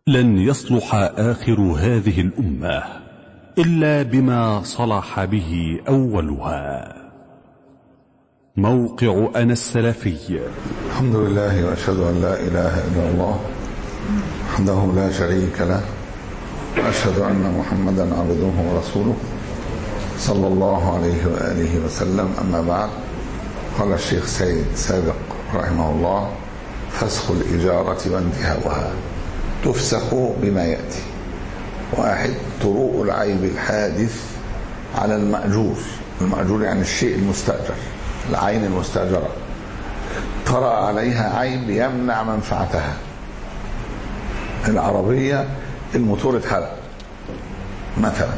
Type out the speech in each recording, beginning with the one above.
لن يصلح آخر هذه الأمة إلا بما صلح به أولها موقع أنا السلفي الحمد لله واشهد ان لا اله الا الله وحده لا شريك له واشهد ان محمدا عبده ورسوله صلى الله عليه واله وسلم اما بعد قال الشيخ سيد سابق رحمه الله فسخ الاجاره وانتهاؤها تفسخ بما ياتي واحد طروء العيب الحادث على المأجور المأجور يعني الشيء المستأجر العين المستأجرة طرأ عليها عيب يمنع منفعتها العربية الموتور اتحرق مثلا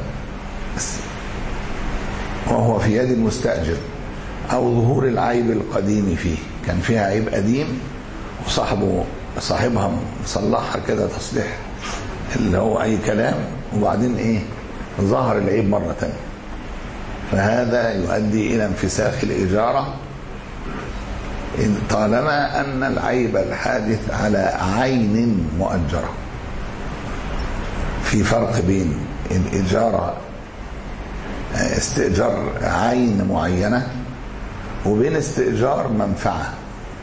وهو في يد المستأجر أو ظهور العيب القديم فيه كان فيها عيب قديم وصاحبه صاحبها مصلحها كده تصليح اللي هو أي كلام وبعدين إيه ظهر العيب مرة تانية فهذا يؤدي إلى انفساخ الإجارة طالما أن العيب الحادث على عين مؤجرة في فرق بين الإجارة استئجار عين معينة وبين استئجار منفعة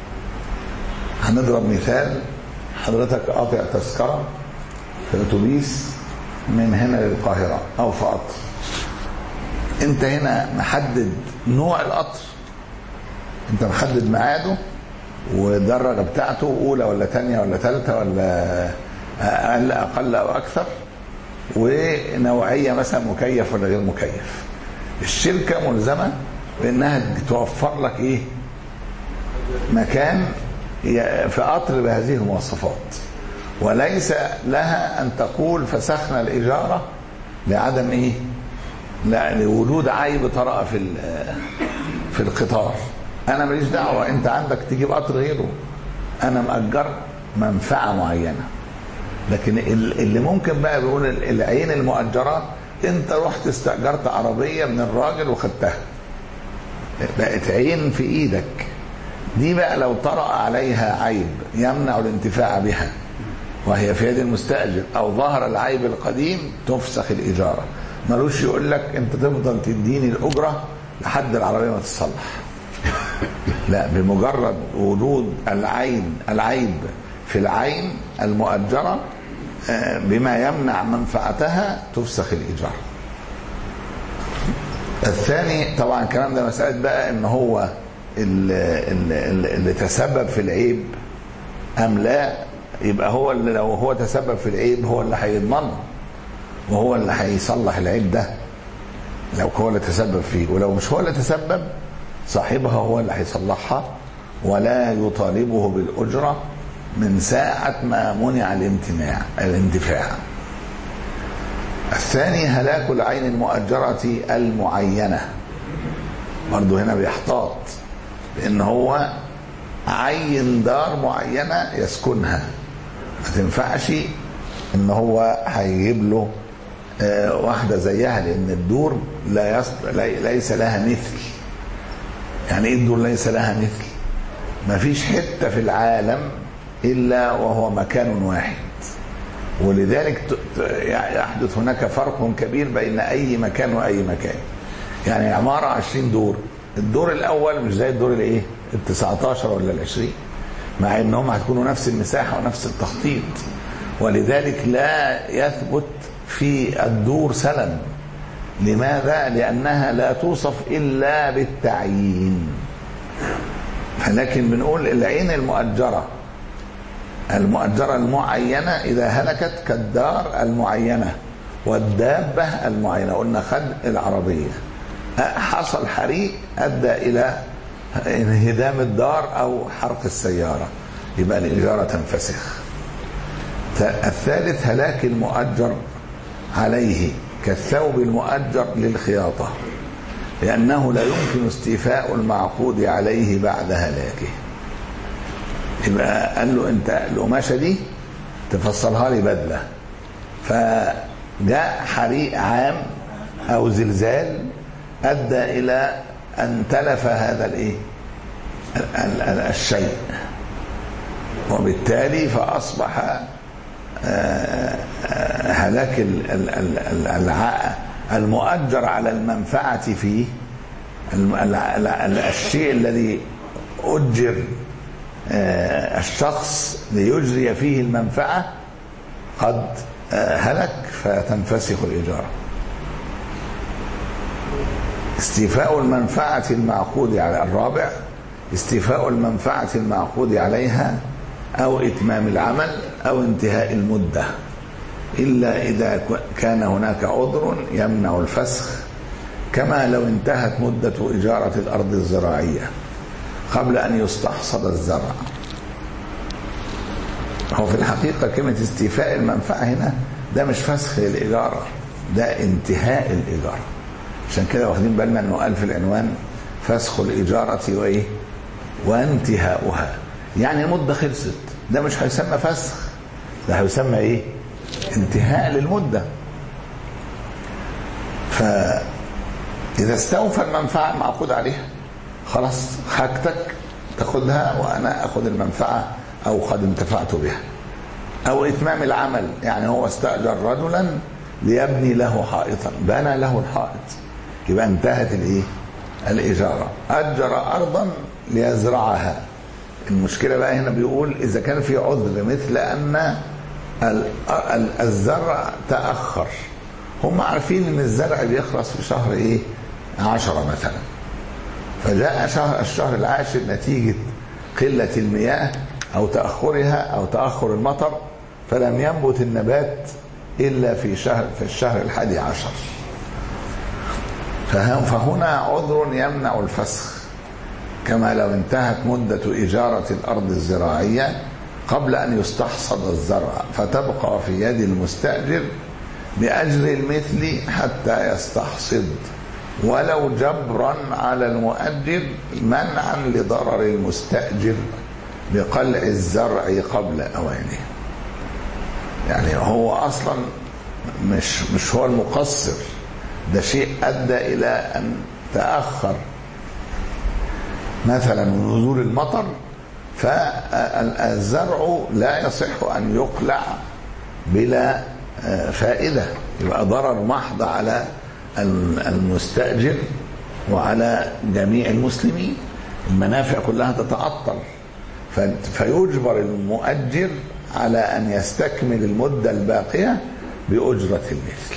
هنضرب مثال حضرتك قاطع تذكرة في أتوبيس من هنا للقاهرة أو في قطر أنت هنا محدد نوع القطر انت محدد ميعاده والدرجة بتاعته اولى ولا ثانية ولا ثالثة ولا اقل اقل او اكثر ونوعية مثلا مكيف ولا غير مكيف الشركة ملزمة بانها توفر لك ايه مكان في قطر بهذه المواصفات وليس لها ان تقول فسخنا الاجارة لعدم ايه لا لوجود عيب طرأ في في القطار انا ماليش دعوه انت عندك تجيب قطر غيره انا مأجر منفعه معينه لكن اللي ممكن بقى بيقول العين المؤجره انت رحت استاجرت عربيه من الراجل وخدتها بقت عين في ايدك دي بقى لو طرأ عليها عيب يمنع الانتفاع بها وهي في يد المستأجر او ظهر العيب القديم تفسخ الاجاره ملوش يقول لك انت تفضل تديني الاجره لحد العربيه ما تتصلح لا بمجرد وجود العين العيب في العين المؤجرة بما يمنع منفعتها تفسخ الإيجار الثاني طبعا الكلام ده مسألة بقى ان هو اللي, اللي, اللي تسبب في العيب أم لا يبقى هو اللي لو هو تسبب في العيب هو اللي هيضمنه وهو اللي هيصلح العيب ده لو هو اللي تسبب فيه ولو مش هو اللي تسبب صاحبها هو اللي هيصلحها ولا يطالبه بالأجرة من ساعة ما منع الامتناع الانتفاع الثاني هلاك العين المؤجرة المعينة برضه هنا بيحتاط لأن هو عين دار معينة يسكنها ما تنفعش ان هو هيجيب له واحدة زيها لأن الدور لا يص... ليس لها مثل يعني ايه الدور ليس لها مثل ما فيش حته في العالم الا وهو مكان واحد ولذلك يحدث هناك فرق كبير بين اي مكان واي مكان يعني عماره 20 دور الدور الاول مش زي الدور الايه ال 19 ولا ال 20 مع انهم هتكونوا نفس المساحه ونفس التخطيط ولذلك لا يثبت في الدور سلم لماذا؟ لأنها لا توصف إلا بالتعيين لكن بنقول العين المؤجرة المؤجرة المعينة إذا هلكت كالدار المعينة والدابة المعينة قلنا خد العربية حصل حريق أدى إلى انهدام الدار أو حرق السيارة يبقى الإجارة تنفسخ الثالث هلاك المؤجر عليه كالثوب المؤجر للخياطة لأنه لا يمكن استيفاء المعقود عليه بعد هلاكه يبقى قال له أنت القماشة دي تفصلها لي بدلة فجاء حريق عام أو زلزال أدى إلى أن تلف هذا الإيه الشيء وبالتالي فأصبح هلاك ال- ال- ال- ال- الع- المؤجر على المنفعة فيه الم- ال- ال- ال- الشيء الذي أجر آه، الشخص ليجري فيه المنفعة قد آه، هلك فتنفسخ الإجارة استيفاء المنفعة المعقود على الرابع استيفاء المنفعة المعقود عليها أو إتمام العمل أو انتهاء المدة إلا إذا ك- كان هناك عذر يمنع الفسخ كما لو انتهت مدة إجارة الأرض الزراعية قبل أن يستحصد الزرع هو في الحقيقة كلمة استيفاء المنفعة هنا ده مش فسخ للإجارة ده انتهاء الإجارة عشان كده واخدين بالنا انه قال في العنوان فسخ الإجارة وإيه وانتهاؤها يعني المدة خلصت ده مش هيسمى فسخ ده هيسمى إيه انتهاء للمدة فإذا استوفى المنفعة المعقود عليها خلاص حاجتك تاخدها وأنا أخذ المنفعة أو قد انتفعت بها أو إتمام العمل يعني هو استأجر رجلا ليبني له حائطا بنى له الحائط يبقى انتهت الايه الإجارة أجر أرضا ليزرعها المشكلة بقى هنا بيقول إذا كان في عذر مثل أن ال- ال- الزرع تأخر هم عارفين ان الزرع بيخلص في شهر ايه عشرة مثلا فجاء شهر الشهر العاشر نتيجة قلة المياه أو تأخرها أو تأخر المطر فلم ينبت النبات إلا في شهر في الشهر الحادي عشر فهم- فهنا عذر يمنع الفسخ كما لو انتهت مدة إجارة الأرض الزراعية قبل أن يستحصد الزرع فتبقى في يد المستأجر بأجر المثل حتى يستحصد ولو جبرا على المؤجر منعا لضرر المستأجر بقلع الزرع قبل أوانه يعني هو أصلا مش مش هو المقصر ده شيء أدى إلى أن تأخر مثلا نزول المطر فالزرع لا يصح أن يقلع بلا آه، فائدة يبقى ضرر محض على المستأجر وعلى جميع المسلمين المنافع كلها تتعطل ف- فيجبر المؤجر على أن يستكمل المدة الباقية بأجرة المثل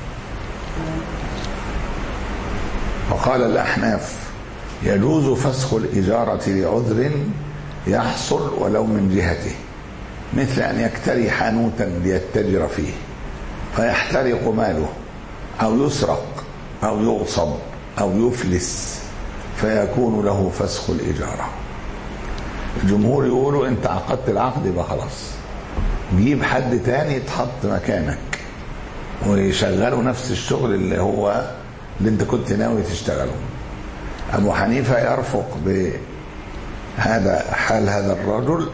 وقال الأحناف يجوز فسخ الإجارة لعذر يحصل ولو من جهته مثل أن يكتري حانوتا ليتجر فيه فيحترق ماله أو يسرق أو يغصب أو يفلس فيكون له فسخ الإجارة الجمهور يقولوا أنت عقدت العقد يبقى خلاص جيب حد تاني يتحط مكانك ويشغلوا نفس الشغل اللي هو اللي انت كنت ناوي تشتغله ابو حنيفه يرفق بهذا حال هذا الرجل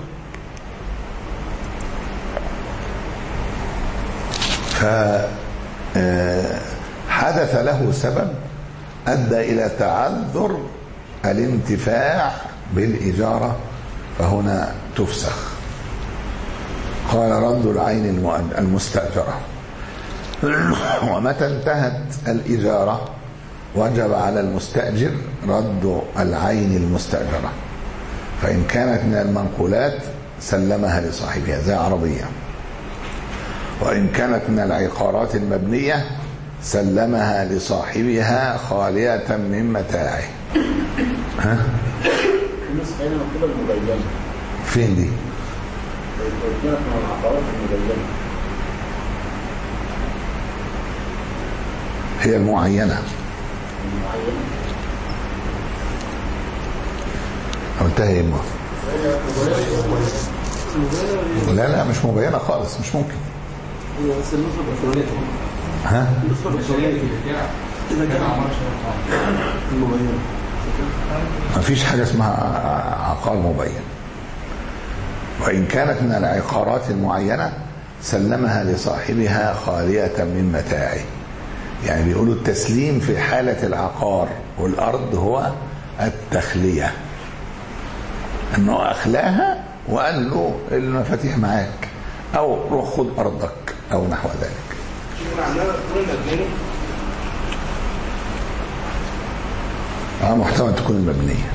فحدث له سبب ادى الى تعذر الانتفاع بالاجاره فهنا تفسخ قال رد العين المؤد- المستاجره ومتى انتهت الإجارة وجب على المستأجر رد العين المستأجرة فإن كانت من المنقولات سلمها لصاحبها زي عربية وإن كانت من العقارات المبنية سلمها لصاحبها خالية من متاعه النسخة هنا مكتوبة المبينة فين دي كانت من العقارات المبينة هي المعينة المعينة قلتها ايه ما لا لا مش مبينة خالص مش ممكن بس النسخة البشرية ها النسخة البشرية إذا كان المبينة ما فيش حاجة اسمها عقار مبين وإن كانت من العقارات المعينة سلمها لصاحبها خالية من متاعه يعني بيقولوا التسليم في حالة العقار والأرض هو التخلية أنه أخلاها وقال له المفاتيح معاك أو روح خد أرضك أو نحو ذلك شوف عندنا تكون المبنية اه محتمل تكون المبنية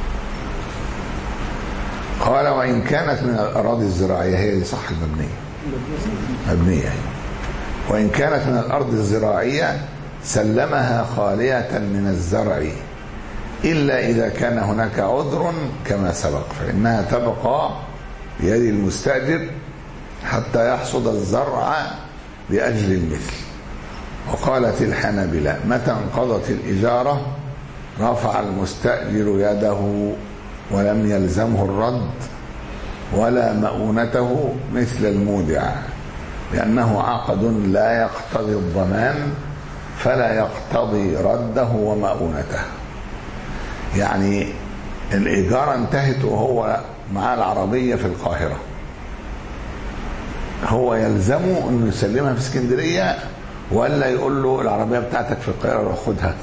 قال وإن كانت من الأراضي الزراعية هي دي صح المبنية مبنية هي. وإن كانت من الأرض الزراعية سلمها خالية من الزرع إلا إذا كان هناك عذر كما سبق فإنها تبقى بيد المستأجر حتى يحصد الزرع بأجل المثل وقالت الحنابلة متى انقضت الإجارة رفع المستأجر يده ولم يلزمه الرد ولا مؤونته مثل المودع لأنه عقد لا يقتضي الضمان فلا يقتضي رده ومؤونته يعني الإيجار انتهت وهو معاه العربية في القاهرة هو يلزمه انه يسلمها في اسكندرية ولا يقول له العربية بتاعتك في القاهرة روح خدها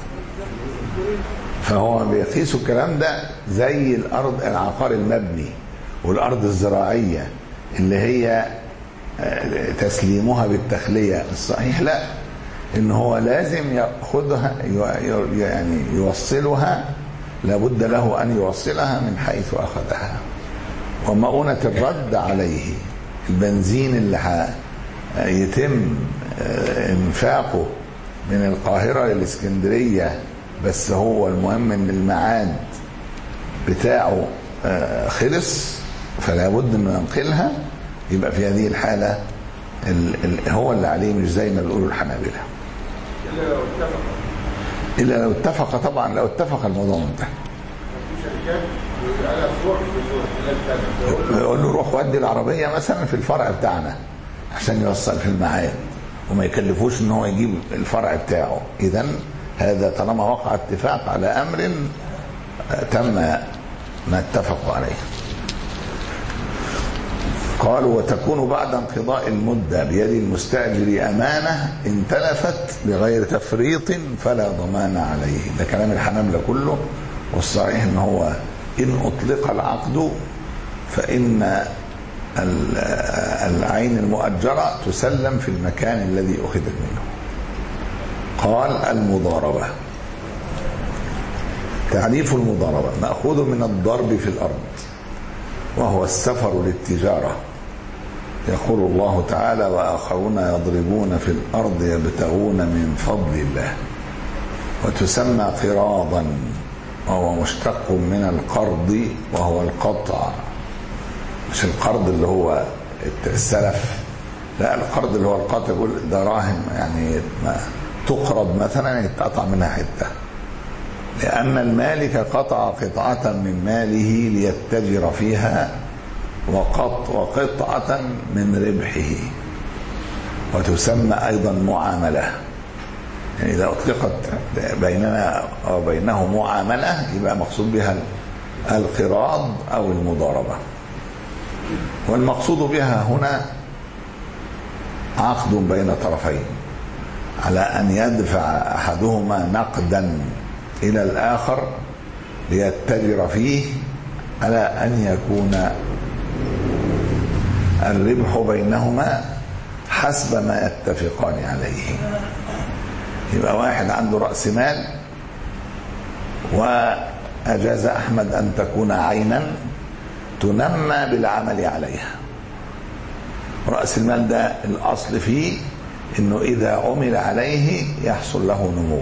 فهو بيقيسوا الكلام ده زي الارض العقار المبني والارض الزراعيه اللي هي آه، تسليمها بالتخليه الصحيح لا ان هو لازم ياخذها ي- ي- يعني يوصلها لابد له ان يوصلها من حيث اخذها ومؤونه الرد عليه البنزين اللي ح- يتم آه، انفاقه من القاهره للاسكندريه بس هو المهم ان الميعاد بتاعه آه، خلص فلا بد انه ينقلها يبقى في هذه الحاله ال ال هو اللي عليه مش زي ما بيقولوا الحنابله إلا لو اتفق الا لو اتفق طبعا لو اتفق الموضوع منتهي في شركات بيبقى لها فروع في الفروع خلال سنة بيقول له يقول له روح ودي العربيه مثلا في الفرع بتاعنا عشان يوصل في الميعاد وما يكلفوش ان هو يجيب الفرع بتاعه اذا هذا طالما وقع اتفاق على امر آه، تم ما اتفقوا عليه قالوا وتكون بعد انقضاء المدة بيد المستأجر أمانة إن تلفت بغير تفريط فلا ضمان عليه ده كلام الحنابلة كله والصحيح ان هو إن أطلق العقد فإن ال- العين المؤجرة تسلم في المكان الذي أخذت منه قال المضاربة تعريف المضاربة مأخوذ من الضرب في الأرض وهو السفر للتجارة يقول الله تعالى وآخرون يضربون في الأرض يبتغون من فضل الله وتسمى قراضا وهو مشتق من القرض وهو القطع مش القرض اللي هو السلف لا القرض اللي هو القطع يقول دراهم يعني ما تقرض مثلا يتقطع منها حته لأن المالك قطع قطعة من ماله ليتجر فيها وقط وقطعة من ربحه وتسمى أيضا معاملة يعني إذا أطلقت بيننا وبينه معاملة يبقى مقصود بها القراض أو المضاربة والمقصود بها هنا عقد بين طرفين على أن يدفع أحدهما نقدا إلى الآخر ليتجر فيه على أن يكون الربح بينهما حسب ما يتفقان عليه يبقى واحد عنده رأس مال وأجاز أحمد أن تكون عينا تنمى بالعمل عليها رأس المال ده الأصل فيه إنه إذا عمل عليه يحصل له نمو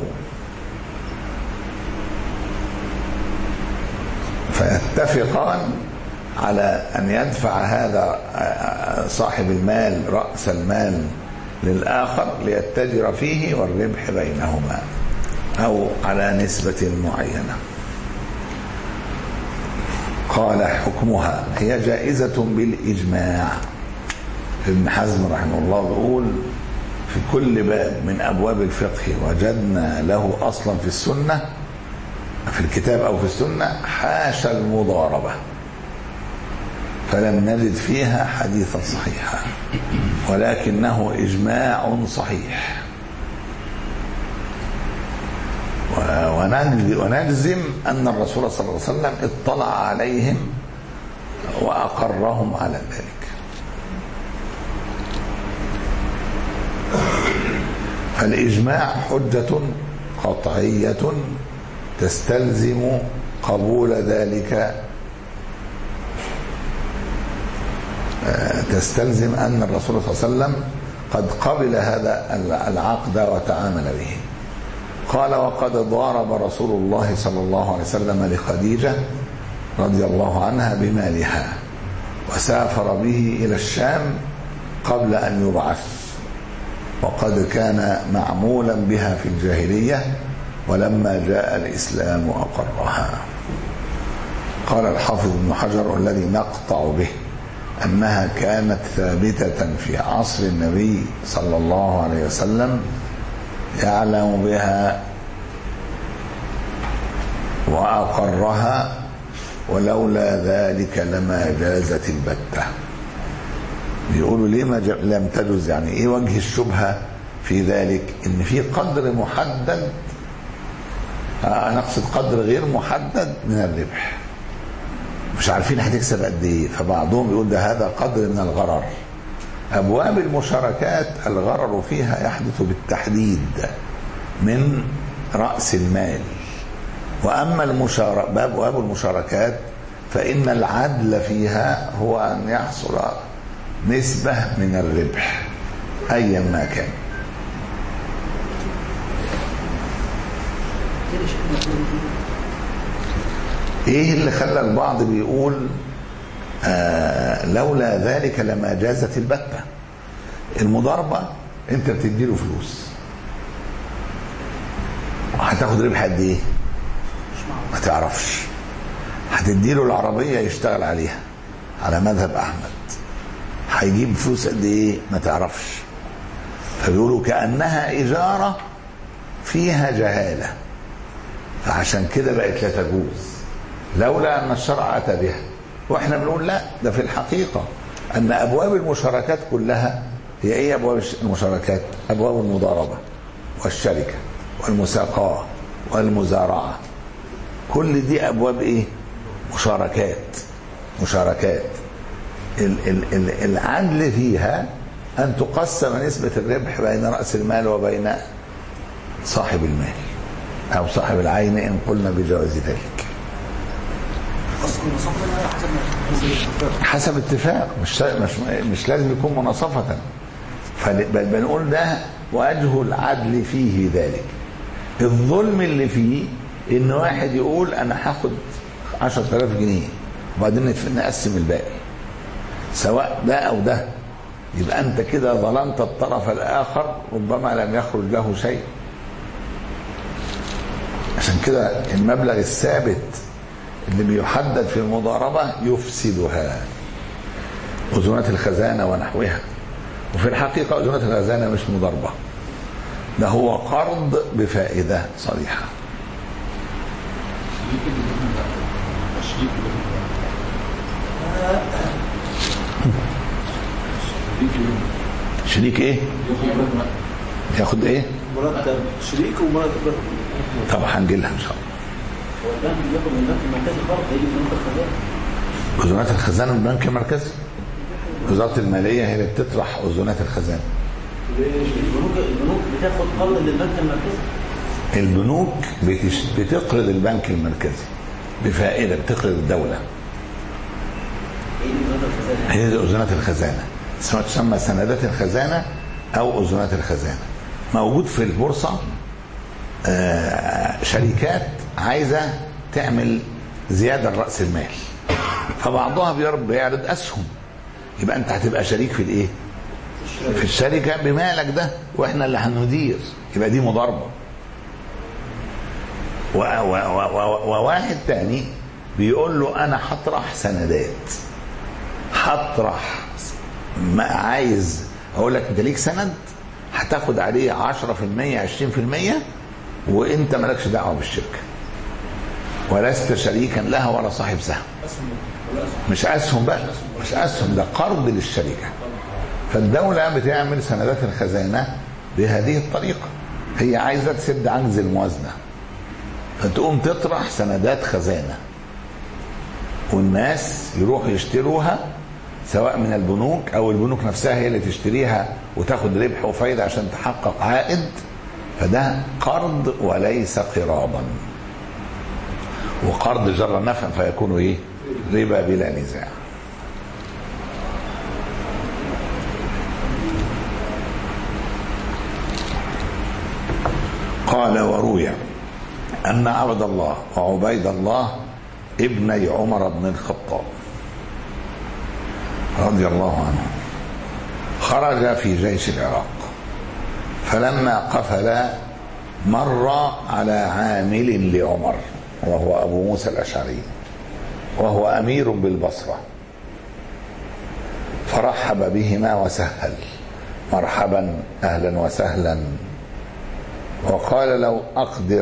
فيتفقان على أن يدفع هذا صاحب المال رأس المال للآخر ليتجر فيه والربح بينهما أو على نسبة معينة قال حكمها هي جائزة بالإجماع ابن حزم رحمه الله بيقول في كل باب من أبواب الفقه وجدنا له أصلا في السنة في الكتاب أو في السنة حاشا المضاربة فلم نجد فيها حديثا صحيحا ولكنه إجماع صحيح ونجزم أن الرسول صلى الله عليه وسلم اطلع عليهم وأقرهم على ذلك فالإجماع حجة قطعية تستلزم قبول ذلك آه، تستلزم أن الرسول صلى الله عليه وسلم قد قبل هذا العقد وتعامل به قال وقد ضارب رسول الله صلى الله عليه وسلم لخديجة رضي الله عنها بمالها وسافر به إلى الشام قبل أن يبعث وقد كان معمولا بها في الجاهلية ولما جاء الإسلام أقرها قال الحافظ ابن حجر الذي نقطع به أنها كانت ثابتة في عصر النبي صلى الله عليه وسلم يعلم بها وأقرها ولولا ذلك لما جازت البتة بيقولوا ليه ما ج- لم تجز يعني ايه وجه الشبهة في ذلك ان في قدر محدد آه، انا اقصد قدر غير محدد من الربح مش عارفين هتكسب قد ايه فبعضهم يقول ده هذا قدر من الغرر ابواب المشاركات الغرر فيها يحدث بالتحديد من راس المال واما المشارك باب ابواب المشاركات فان العدل فيها هو ان يحصل نسبه من الربح ايا ما كان ايه اللي خلى البعض بيقول آه لولا ذلك لما جازت البتة المضاربة انت بتديله فلوس هتاخد ربح قد ايه ما تعرفش هتديله العربية يشتغل عليها على مذهب احمد هيجيب فلوس قد ايه ما تعرفش فبيقولوا كأنها إجارة فيها جهالة فعشان كده بقت لا تجوز لولا أن الشرع أتى بها وإحنا بنقول لا ده في الحقيقة أن أبواب المشاركات كلها هي إيه أبواب المشاركات أبواب المضاربة والشركة والمساقاة والمزارعة كل دي أبواب إيه مشاركات مشاركات ال- ال- ال- العدل فيها أن تقسم نسبة الربح بين رأس المال وبين صاحب المال أو صاحب العين إن قلنا بجواز ذلك حسب اتفاق مش مش مش لازم يكون مناصفة فل- بل بنقول ده وجه العدل فيه ذلك الظلم اللي فيه ان واحد يقول انا هاخد 10000 جنيه وبعدين نتف- نقسم الباقي سواء ده او ده يبقى انت كده ظلمت الطرف الاخر ربما لم يخرج له شيء عشان كده المبلغ الثابت اللي بيحدد في المضاربة يفسدها أذونات الخزانة ونحوها وفي الحقيقة أذونات الخزانة مش مضاربة ده هو قرض بفائدة صريحة شريك ايه ياخد ايه مرتب شريك ومرتب طب هنجي لها ان شاء الله هو البنك بياخد من البنك المركزي برضه هيجي من بنك الخزانه أذونات الخزانة من البنك المركزي وزارة المالية هي اللي بتطرح أذونات الخزانة البنوك البنوك بتاخد قرض من البنك المركزي البنوك بتش... بتقرض البنك المركزي بفائدة بتقرض الدولة هي دي بنوك الخزانه هي دي أذونات الخزانة اسمها تسمى سندات الخزانة أو أذونات الخزانة موجود في البورصة آه، شركات عايزة تعمل زيادة لرأس المال فبعضها بير- بيعرض أسهم يبقى أنت هتبقى شريك في الإيه؟ في الشركة بمالك ده وإحنا اللي هندير يبقى دي مضاربة و- و- و- و- وواحد تاني بيقول له أنا هطرح سندات هطرح ما عايز اقول لك انت ليك سند هتاخد عليه 10% 20% وانت مالكش دعوه بالشركه ولست شريكا لها ولا صاحب سهم مش اسهم بقى مش اسهم ده قرض للشركه فالدوله بتعمل سندات الخزانه بهذه الطريقه هي عايزه تسد عجز الموازنه فتقوم تطرح سندات خزانه والناس يروحوا يشتروها سواء من البنوك او البنوك نفسها هي اللي تشتريها وتاخد ربح وفايدة عشان تحقق عائد فده قرض وليس قراضا وقرض جر نفع فيكون ايه ربا بلا نزاع قال وروي أن عبد الله وعبيد الله ابني عمر بن الخطاب رضي الله عنه خرج في جيش العراق فلما قفل مر على عامل لعمر وهو أبو موسى الأشعري وهو أمير بالبصرة فرحب بهما وسهل مرحبا أهلا وسهلا وقال لو أقدر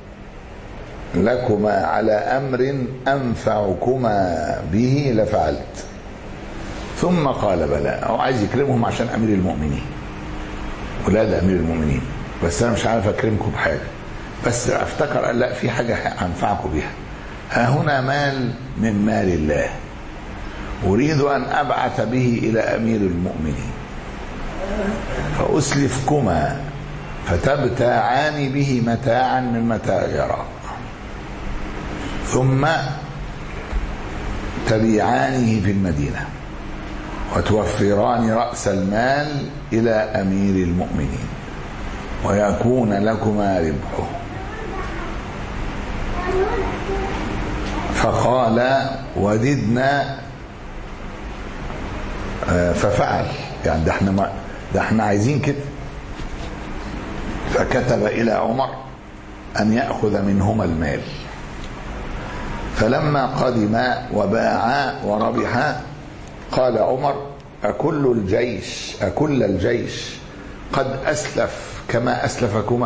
لكما على أمر أنفعكما به لفعلت ثم قال بلى أو عايز يكرمهم عشان أمير المؤمنين ولاد أمير المؤمنين بس أنا مش عارف أكرمكم بحاجة بس افتكر قال لا في حاجة أنفعكم بها ها هنا مال من مال الله أريد أن أبعث به إلى أمير المؤمنين فأسلفكما فتبتاعان به متاعا من متاع العراق ثم تبيعانه في المدينة وتوفران رأس المال إلى أمير المؤمنين ويكون لكما ربحه فقال وددنا ففعل يعني ده احنا ما ده احنا عايزين كده فكتب إلى عمر أن يأخذ منهما المال فلما قدما وباعا وربحا قال عمر أكل الجيش أكل الجيش قد أسلف كما أسلفكما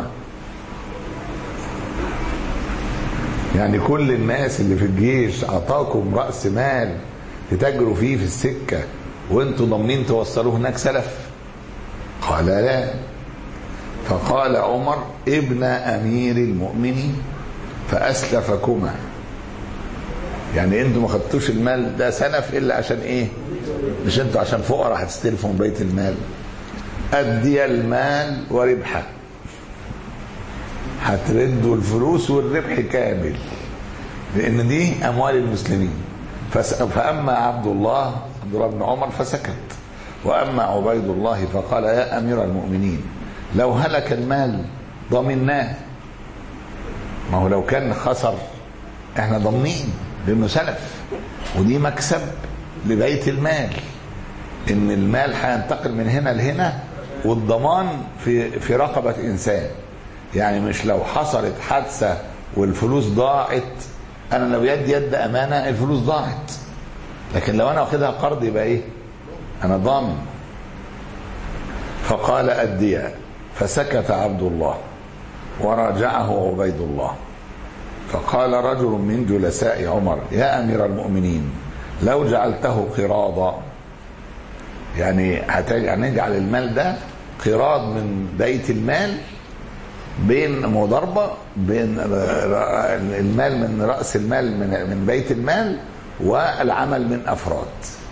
يعني كل الناس اللي في الجيش أعطاكم رأس مال تتاجروا فيه في السكة وانتوا ضامنين توصلوه هناك سلف قال لا فقال عمر ابن أمير المؤمنين فأسلفكما يعني انتوا ما خدتوش المال ده سلف الا عشان ايه مش انتوا عشان فقراء هتستلفوا من بيت المال ادي المال وربحه هتردوا الفلوس والربح كامل لان دي اموال المسلمين فاما عبد الله عبد الله بن عمر فسكت واما عبيد الله فقال يا امير المؤمنين لو هلك المال ضمناه ما هو لو كان خسر احنا ضامنين لانه سلف ودي مكسب لبيت المال ان المال هينتقل من هنا لهنا والضمان في في رقبه انسان يعني مش لو حصلت حادثه والفلوس ضاعت انا لو يد يد امانه الفلوس ضاعت لكن لو انا واخدها قرض يبقى ايه انا ضامن فقال اديها فسكت عبد الله وراجعه عبيد الله فقال رجل من جلساء عمر يا امير المؤمنين لو جعلته قراضا يعني هنجعل المال ده قراض من بيت المال بين مضاربه بين المال من راس المال من من بيت المال والعمل من افراد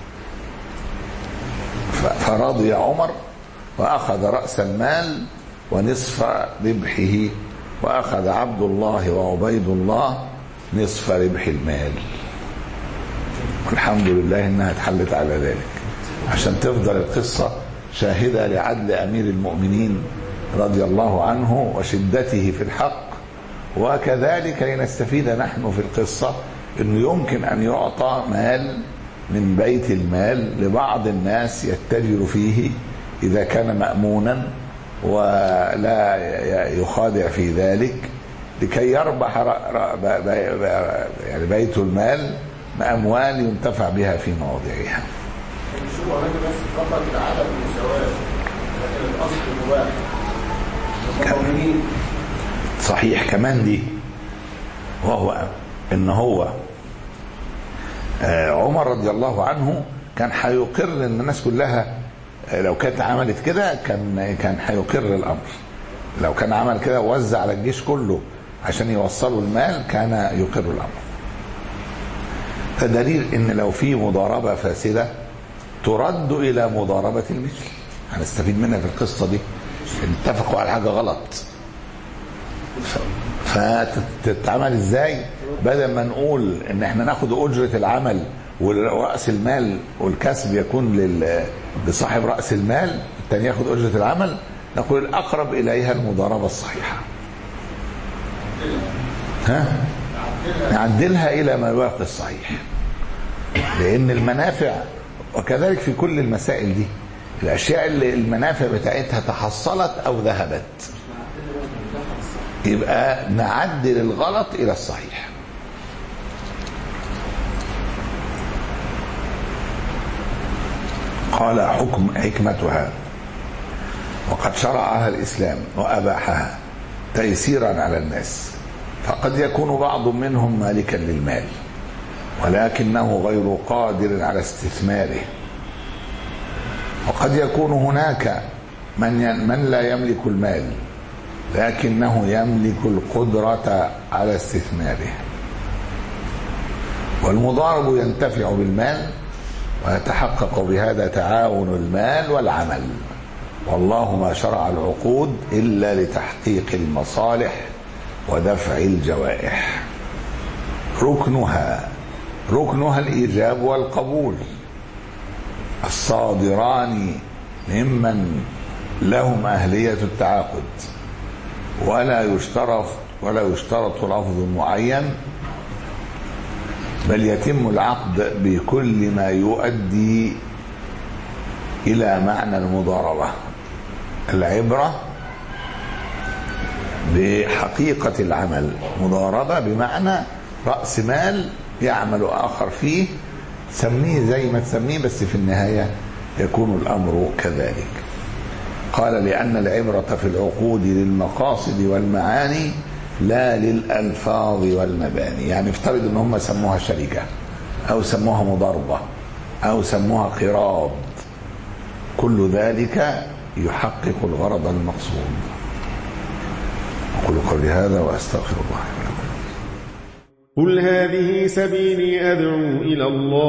فرضي عمر واخذ راس المال ونصف ربحه واخذ عبد الله وعبيد الله نصف ربح المال والحمد لله انها اتحلت على ذلك عشان تفضل القصه شاهده لعدل امير المؤمنين رضي الله عنه وشدته في الحق وكذلك لنستفيد نحن في القصه انه يمكن ان يعطى مال من بيت المال لبعض الناس يتجر فيه اذا كان مامونا ولا يخادع في ذلك لكي يربح يعني بيت المال بأموال ينتفع بها في مواضعها الشبهة هنا بس فقط عدم المساواة لكن الأصل مباح المؤمنين صحيح كمان دي وهو ان هو عمر رضي الله عنه كان هيقر ان الناس كلها لو كانت عملت كده كان كان هيقر الامر لو كان عمل كده ووزع على الجيش كله عشان يوصلوا المال كان يقر الامر فدليل ان لو في مضاربه فاسده ترد الى مضاربه المثل هنستفيد منها في القصة دي اتفقوا على حاجة غلط فتتعمل ازاي بدل ما نقول ان احنا ناخد اجرة العمل ورأس المال والكسب يكون لل- لصاحب رأس المال التاني ياخد اجرة العمل نقول الاقرب اليها المضاربة الصحيحة ها نعدلها الى ما يوافق الصحيح لان المنافع وكذلك في كل المسائل دي الاشياء اللي المنافع بتاعتها تحصلت او ذهبت يبقى نعدل الغلط الى الصحيح قال حكم حكمتها وقد شرعها الاسلام واباحها تيسيرا على الناس فقد يكون بعض منهم مالكا للمال ولكنه غير قادر على استثماره وقد يكون هناك من ي- من لا يملك المال لكنه يملك القدرة على استثماره والمضارب ينتفع بالمال ويتحقق بهذا تعاون المال والعمل والله ما شرع العقود إلا لتحقيق المصالح ودفع الجوائح ركنها ركنها الإيجاب والقبول الصادران ممن لهم أهلية التعاقد ولا يشترط ولا يشترط لفظ معين بل يتم العقد بكل ما يؤدي إلى معنى المضاربة العبرة بحقيقة العمل مضاربة بمعنى رأس مال يعمل آخر فيه سميه زي ما تسميه بس في النهاية يكون الأمر كذلك قال لأن العبرة في العقود للمقاصد والمعاني لا للألفاظ والمباني يعني افترض ان هم سموها شركة أو سموها مضاربة أو سموها قراض كل ذلك يحقق الغرض المقصود أقول قولي هذا وأستغفر الله لي ولكم قل هذه سبيلي أدعو إلى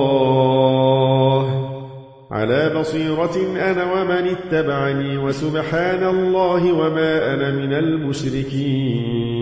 الله على بصيرة أنا ومن اتبعني وسبحان الله وما أنا من المشركين